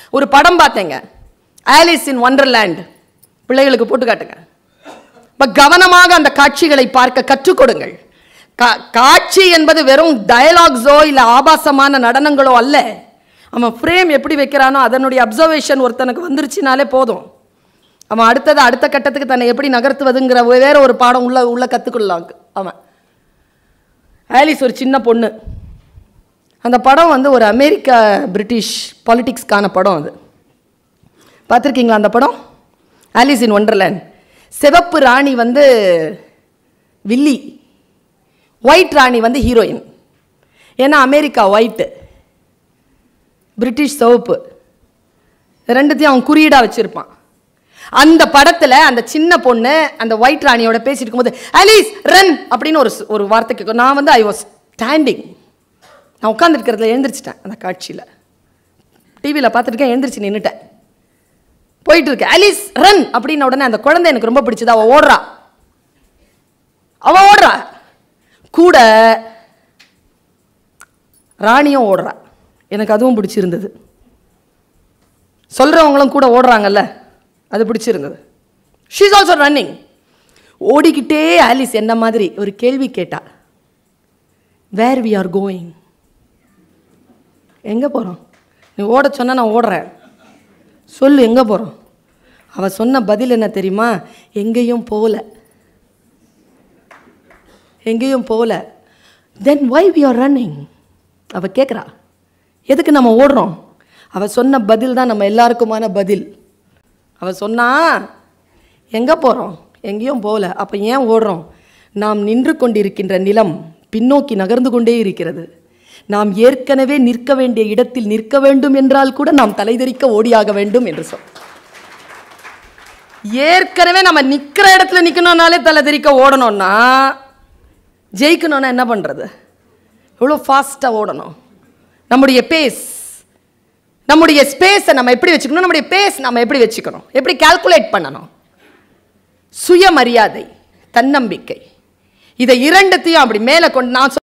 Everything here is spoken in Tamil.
ஒரு படம் பார்த்தேங்க ஆலிஸ் இன் ஒண்டர்லேண்ட் பிள்ளைகளுக்கு போட்டு காட்டுங்க இப்ப கவனமாக அந்த காட்சிகளை பார்க்க கற்றுக் கொடுங்கள் கா- காட்சி என்பது வெறும் டயலாக்ஸோ இல்லை ஆபாசமான நடனங்களோ அல்ல அவன் ஃப்ரேம் எப்படி வைக்கிறானோ அதனுடைய அப்சர்வேஷன் ஒருத்தனுக்கு வந்துருச்சுனாலே போதும் அவன் அடுத்தது அடுத்த கட்டத்துக்கு தன்னை எப்படி நகர்த்துவதுங்கிற வேற ஒரு பாடம் உள்ள உள்ள கற்றுக்கொள்ளலாம் அவன் ஆலிஸ் ஒரு சின்ன பொண்ணு அந்த படம் வந்து ஒரு அமெரிக்க பிரிட்டிஷ் பாலிடிக்ஸ்க்கான படம் அது பார்த்துருக்கீங்களா அந்த படம் ஆலிஸ் இன் ஒண்டர்லேண்ட் சிவப்பு ராணி வந்து வில்லி ஒயிட் ராணி வந்து ஹீரோயின் ஏன்னா அமெரிக்கா ஒயிட்டு பிரிட்டிஷ் சிவப்பு ரெண்டுத்தையும் அவன் குறியீடாக வச்சுருப்பான் அந்த படத்தில் அந்த சின்ன பொண்ணு அந்த ஒயிட் ராணியோட பேசிட்டு இருக்கும்போது அலீஸ் ரன் அப்படின்னு ஒரு ஸ்- ஒரு வார்த்தை கேட்கும் நான் வந்து ஐ வாஸ் ஸ்டாண்டிங் நான் உட்காந்துருக்கிறதுல எழுந்திரிச்சிட்டேன் அந்த காட்சியில் டிவியில் பார்த்துருக்கேன் எழுந்திரிச்சு நின்றுட்டேன் போயிட்டு இருக்கு அலிஸ் ரன் அப்படின்ன உடனே அந்த குழந்தை எனக்கு ரொம்ப பிடிச்சது அவ ஓடுறா அவ ஓடுறா கூட ராணியும் ஓடுறா எனக்கு அதுவும் பிடிச்சிருந்தது சொல்றவங்களும் கூட ஓடுறாங்கல்ல அது பிடிச்சிருந்தது ஷீஸ் ஆல்சோ ரன்னிங் ஓடிக்கிட்டே ஆலிஸ் என்ன மாதிரி ஒரு கேள்வி கேட்டா வேர் வி ஆர் கோயிங் எங்கே போகிறோம் நீ ஓட சொன்னா நான் ஓடுறேன் சொல்லு எங்கே போகிறோம் அவ சொன்ன பதில் என்ன தெரியுமா எங்கேயும் போகல எங்கேயும் போகல then why we are running அவ கேட்குறா எதுக்கு நம்ம ஓடுறோம் அவ சொன்ன பதில் தான் நம்ம எல்லாருக்குமான பதில் அவ சொன்னா எங்கே போகிறோம் எங்கேயும் போகல அப்போ ஏன் ஓடுறோம் நாம் நின்று கொண்டிருக்கின்ற நிலம் பின்னோக்கி நகர்ந்து கொண்டே இருக்கிறது நாம் ஏற்கனவே நிற்க வேண்டிய இடத்தில் நிற்க வேண்டும் என்றால் கூட நாம் தலைதெறிக்க ஓடியாக வேண்டும் என்று சொல் ஏற்கனவே நம்ம நிற்கிற இடத்துல நிற்கணும்னாலே தலைதெறிக்க ஓடணும்னா ஜெயிக்கணும்னா என்ன பண்ணுறது எவ்வளோ ஃபாஸ்ட்டாக ஓடணும் நம்முடைய பேஸ் நம்முடைய ஸ்பேஸை நம்ம எப்படி வச்சுக்கணும் நம்முடைய பேஸ் நம்ம எப்படி வச்சுக்கணும் எப்படி கால்குலேட் பண்ணணும் சுயமரியாதை தன்னம்பிக்கை இதை இரண்டுத்தையும் அப்படி மேலே கொண்டு நான் சொ-